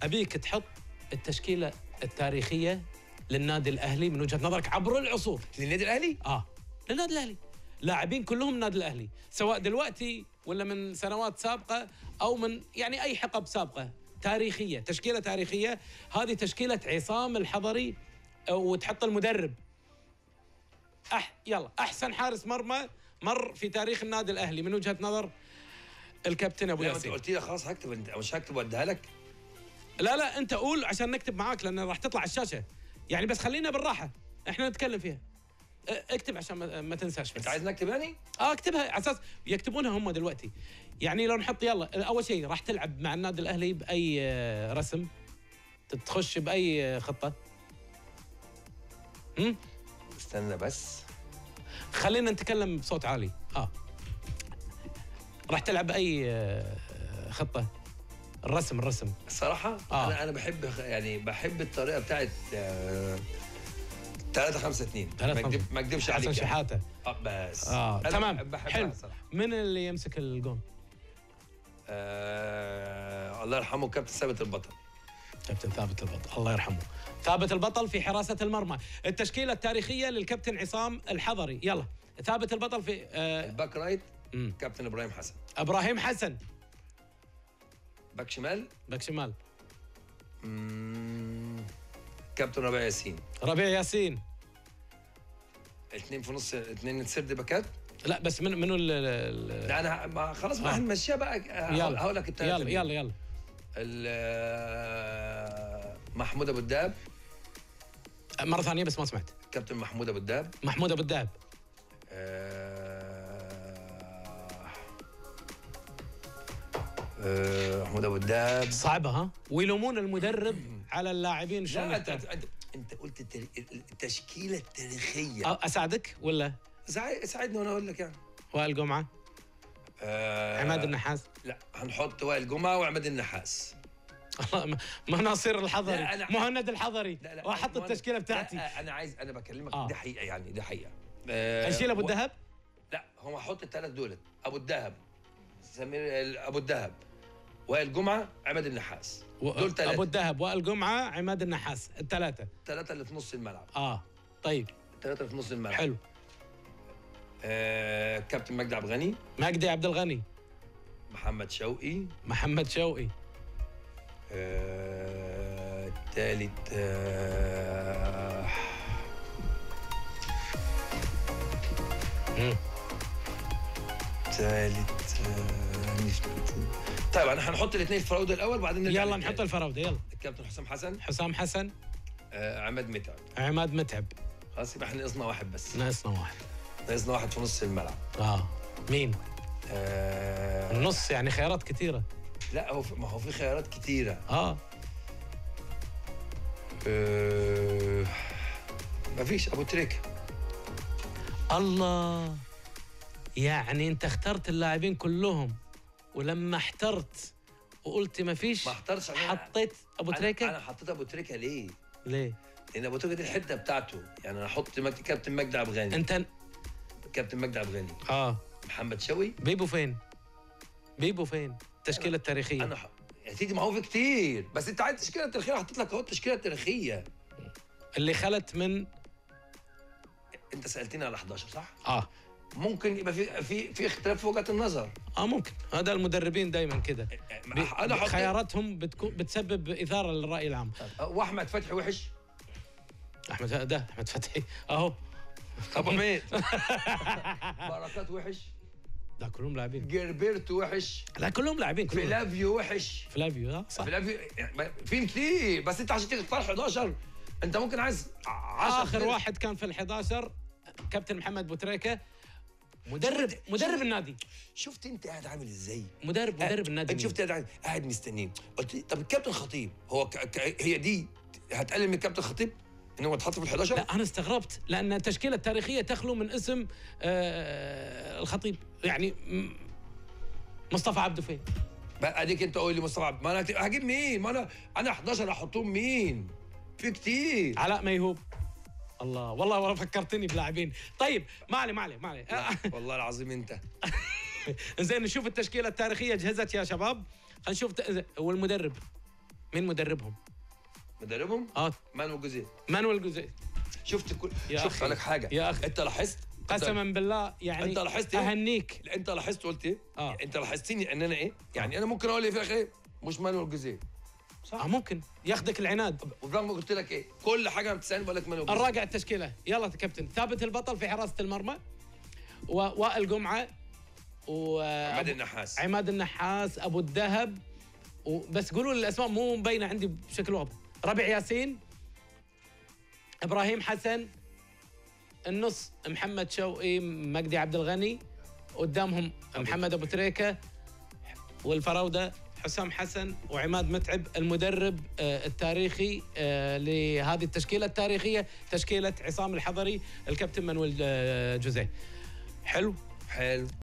ابيك تحط التشكيله التاريخيه للنادي الاهلي من وجهه نظرك عبر العصور للنادي الاهلي اه للنادي الاهلي لاعبين كلهم النادي الاهلي سواء دلوقتي ولا من سنوات سابقه او من يعني اي حقب سابقه تاريخيه تشكيله تاريخيه هذه تشكيله عصام الحضري آه، وتحط المدرب أح يلا احسن حارس مرمى مر في تاريخ النادي الاهلي من وجهه نظر الكابتن ابو لا ما انت ياسين قلت لي خلاص هكتب انت مش هكتب واديها لك لا لا انت قول عشان نكتب معاك لان راح تطلع على الشاشه يعني بس خلينا بالراحه احنا نتكلم فيها اه، اكتب عشان ما, ما تنساش بس انت عايز نكتب يعني؟ اه اكتبها على اساس يكتبونها هم دلوقتي يعني لو نحط يلا اول شيء راح تلعب مع النادي الاهلي باي آه، رسم تخش باي آه، خطه هم؟ استنى بس خلينا نتكلم بصوت عالي اه راح تلعب باي آه، خطه الرسم الرسم الصراحه آه. انا انا بحب يعني بحب الطريقه بتاعت 3 5 2 ثلاثة ما خمسة. اكدب ما اكدبش حسن عليك يعني. شحاته اه بس اه أنا تمام بحبها حلو الصراحة. من اللي يمسك الجون آه الله يرحمه كابتن ثابت البطل كابتن ثابت البطل الله يرحمه ثابت البطل في حراسة المرمى التشكيلة التاريخية للكابتن عصام الحضري يلا ثابت البطل في آه الباك رايت مم. كابتن ابراهيم حسن ابراهيم حسن باك شمال باك شمال مم، كابتن ربيع ياسين ربيع ياسين اثنين في نص اثنين سرد باكات لا بس من منو ال- ال- لا انا ما خلاص آه. ما هنمشيها بقى يلا هقول لك الثلاثه يلا يلا يلا ال- آه، محمود ابو الدهب مرة ثانية بس ما سمعت كابتن محمود ابو الدهب محمود ابو الدهب آه، آه، محمود ابو الدهب صعبة ها ويلومون المدرب على اللاعبين شلون لا انت يختار. انت انت قلت التاري- التشكيله التاريخيه أه، اساعدك ولا ساعد- ساعدني وانا اقول لك يعني وائل جمعة آه، عماد النحاس لا هنحط وائل جمعه وعماد النحاس م- مناصير الحضري لا، أنا- مهند الحضري لا لا واحط مهند- التشكيله بتاعتي لا انا عايز انا بكلمك آه. دي حقيقه يعني دي حقيقه آه، نشيل ابو و- الذهب لا هو هحط الثلاث دولت ابو الدهب سمير ال- ابو الدهب وائل جمعه عماد النحاس و- دول ابو ثلاثه الذهب وائل جمعه عماد النحاس الثلاثه الثلاثه اللي في نص الملعب اه طيب الثلاثه اللي في نص الملعب حلو آه كابتن مجدي عبد الغني مجدي عبد الغني محمد شوقي محمد شوقي آه الثالث آه مم. ثالث آه مش- طيب انا هنحط الاثنين في الفراوده الاول وبعدين نرجع يلا للتاني. نحط الفراوده يلا الكابتن حسام حسن حسام حسن آه عماد متعب عماد متعب خلاص يبقى احنا ناقصنا واحد بس ناقصنا واحد ناقصنا واحد في نص الملعب اه مين آه النص يعني خيارات كثيره لا هو في ما هو في خيارات كتيره اه آه ما فيش ابو تريكه الله يعني انت اخترت اللاعبين كلهم ولما احترت وقلت ما فيش ما احترش عشان حطيت ابو أنا- تريكه انا حطيت ابو تريكه ليه؟ ليه لان ابو تريكه دي الحته بتاعته يعني انا احط مجد... كابتن مجدي عبد الغني انت كابتن مجدي عبد الغني اه محمد شوقي بيبو فين بيبو فين التشكيله التاريخيه انا ح... يا سيدي ما هو في كتير بس انت عايز تشكيله تاريخيه حطيت لك اهو التشكيله التاريخيه اللي خلت من انت سالتني على 11 صح؟ اه ممكن يبقى في في في اختلاف في وجهه النظر اه ممكن هذا المدربين دايما كده بي- انا حطيت خياراتهم بتكون بتسبب اثاره للراي العام واحمد فتحي وحش احمد ده احمد فتحي اهو ابو حميد بركات وحش لا كلهم لاعبين جيربرتو وحش لا كلهم لاعبين كلهم فيلافيو وحش فلافيو اه صح فيلافيو يعني في كتير بس انت عشان تيجي تختار 11 انت ممكن عايز 10 اخر واحد كان في ال11 كابتن محمد بوتريكه مدرب شفت- مدرب شفت- النادي شفت انت قاعد عامل ازاي؟ مدرب مدرب النادي انت شفت قاعد عامل- قاعد مستنيين قلت لي طب الكابتن خطيب هو ك... ك... هي دي هتقلل من الكابتن خطيب ان هو اتحط في ال 11 لا انا استغربت لان التشكيله التاريخيه تخلو من اسم آه الخطيب يعني م- مصطفى عبده فين بقى اديك انت قول لي مصطفى عبد- ما انا هت- هجيب مين؟ ما انا انا 11 احطهم مين؟ في كتير علاء ميهوب الله والله والله فكرتني بلاعبين طيب ما علي ما علي ما علي والله العظيم انت زين نشوف التشكيله التاريخيه جهزت يا شباب خلينا نشوف ت- والمدرب مين مدربهم مدربهم اه مانو جوزيه مانويل جوزيه شفت كل يا شوف أخي. أقول لك حاجه يا أخي. انت لاحظت أنت- قسما بالله يعني أنت لاحظت إيه؟ اهنيك انت لاحظت قلت ايه؟ آه. انت لاحظتني ان انا ايه؟ يعني انا ممكن اقول ايه في الاخر ايه؟ مش مانويل جوزيه اه ممكن ياخدك العناد وبرغم ما قلت لك ايه؟ كل حاجه ما بتسالني بقول لك مانويل جوزيه الراجع التشكيله يلا كابتن ثابت البطل في حراسه المرمى ووائل جمعه و عماد النحاس عماد النحاس ابو الذهب وبس قولوا لي الاسماء مو مبينه عندي بشكل واضح ربيع ياسين ابراهيم حسن النص محمد شوقي مجدي عبد الغني قدامهم محمد ابو تريكه والفراوده حسام حسن وعماد متعب المدرب آه، التاريخي آه، لهذه التشكيله التاريخيه تشكيله عصام الحضري الكابتن منويل آه، جوزيه حلو حلو